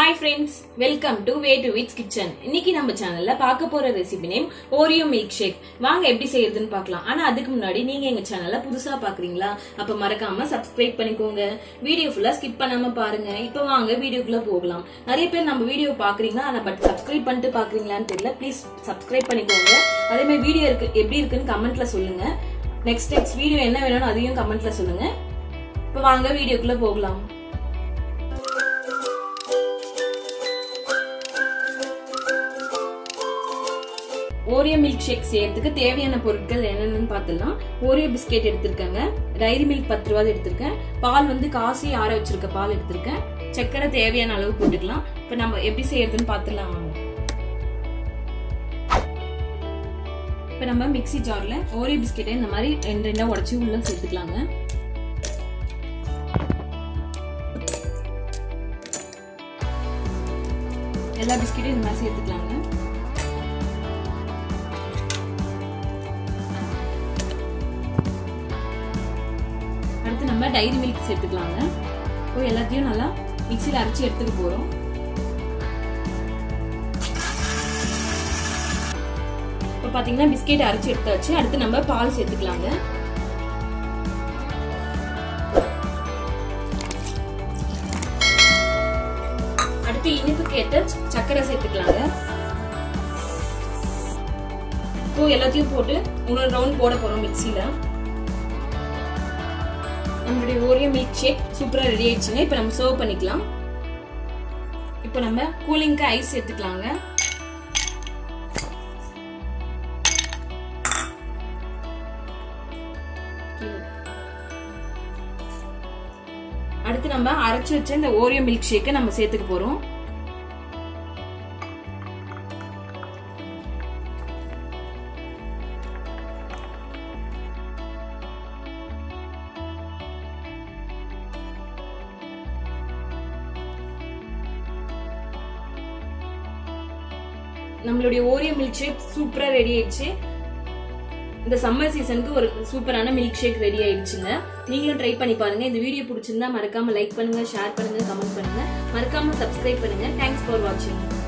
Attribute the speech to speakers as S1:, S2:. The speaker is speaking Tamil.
S1: hi friends welcome to way to vits kitchen இன்னைக்கு நம்ம சேனல்ல பார்க்க போற recipe name Oreo milkshake வாங்க எப்படி செய்யறதுன்னு பார்க்கலாம் ஆனா அதுக்கு முன்னாடி நீங்க எங்க சேனல்ல புதுசா பாக்குறீங்களா அப்ப மறக்காம சப்ஸ்கிரைப் பண்ணிக்கோங்க வீடியோ ஃபுல்லா ஸ்கிப் பண்ணாம பாருங்க இப்போ வாங்க வீடியோக்குள்ள போகலாம் நிறைய பேர் நம்ம வீடியோ பாக்குறீங்க ஆனா பட் சப்ஸ்கிரைப் பண்ணிட்டு பாக்குறீங்களான்னு தெரியல ப்ளீஸ் சப்ஸ்கிரைப் பண்ணிக்கோங்க அதே மாதிரி வீடியோ இருக்கு எப்படி இருக்குன்னு கமெண்ட்ல சொல்லுங்க நெக்ஸ்ட் நெக்ஸ்ட் வீடியோ என்ன வேணும்னு அதையும் கமெண்ட்ல சொல்லுங்க இப்போ வாங்க வீடியோக்குள்ள போகலாம் ஓரியோ மில்க் ஷேக் செய்யறதுக்கு தேவையான பொருட்கள் என்னென்னு பார்த்துலாம் ஓரியோ பிஸ்கெட் எடுத்திருக்கேங்க டைரி மில்க் பத்து ரூபா எடுத்திருக்கேன் பால் வந்து காசி ஆற வச்சிருக்க பால் எடுத்திருக்கேன் சக்கரை தேவையான அளவு போட்டுக்கலாம் இப்போ நம்ம எப்படி செய்யறதுன்னு பார்த்துலாம் வாங்க இப்போ நம்ம மிக்சி ஜார்ல ஓரியோ பிஸ்கெட்டை இந்த மாதிரி ரெண்டு ரெண்டா உடச்சி உள்ள சேர்த்துக்கலாங்க எல்லா பிஸ்கெட்டும் இந்த மாதிரி சேர்த்துக்கலாங்க அடுத்து நம்ம டைரி மில்க் சேர்த்துக்கலாங்க இப்போ எல்லாத்தையும் நல்லா மிக்சியில் அரைச்சி எடுத்துக்க போகிறோம் இப்போ பார்த்தீங்கன்னா பிஸ்கெட் அரைச்சி எடுத்தாச்சு அடுத்து நம்ம பால் சேர்த்துக்கலாங்க அடுத்து இனிப்புக்கு ஏற்ற சர்க்கரை சேர்த்துக்கலாங்க இப்போ எல்லாத்தையும் போட்டு மூணு ரவுண்ட் போட போறோம் மிக்சியில நம்மளுடைய ஓரியோ மில்க் ஷேக் சூப்பரா ரெடி ஆயிடுச்சுங்க இப்போ நம்ம சர்வ் பண்ணிக்கலாம் இப்போ நம்ம கூலிங்க்கு ஐஸ் சேர்த்துக்கலாங்க அடுத்து நம்ம அரைச்சு வச்ச இந்த ஓரியோ மில்க் ஷேக்கை நம்ம சேர்த்துக்க போறோம் நம்மளுடைய ஓரியோ மில்க் ஷேக் சூப்பரா ரெடி ஆயிடுச்சு இந்த சம்மர் சீசனுக்கு ஒரு சூப்பரான மில்க் ஷேக் ரெடி ஆயிடுச்சுங்க நீங்களும் ட்ரை பண்ணி பாருங்க இந்த வீடியோ பிடிச்சிருந்தா மறக்காம லைக் பண்ணுங்க ஷேர் பண்ணுங்க கமெண்ட் பண்ணுங்க மறக்காம சப்ஸ்கிரைப் பண்ணுங்க தேங்க்ஸ் ஃபார் வாட்சிங்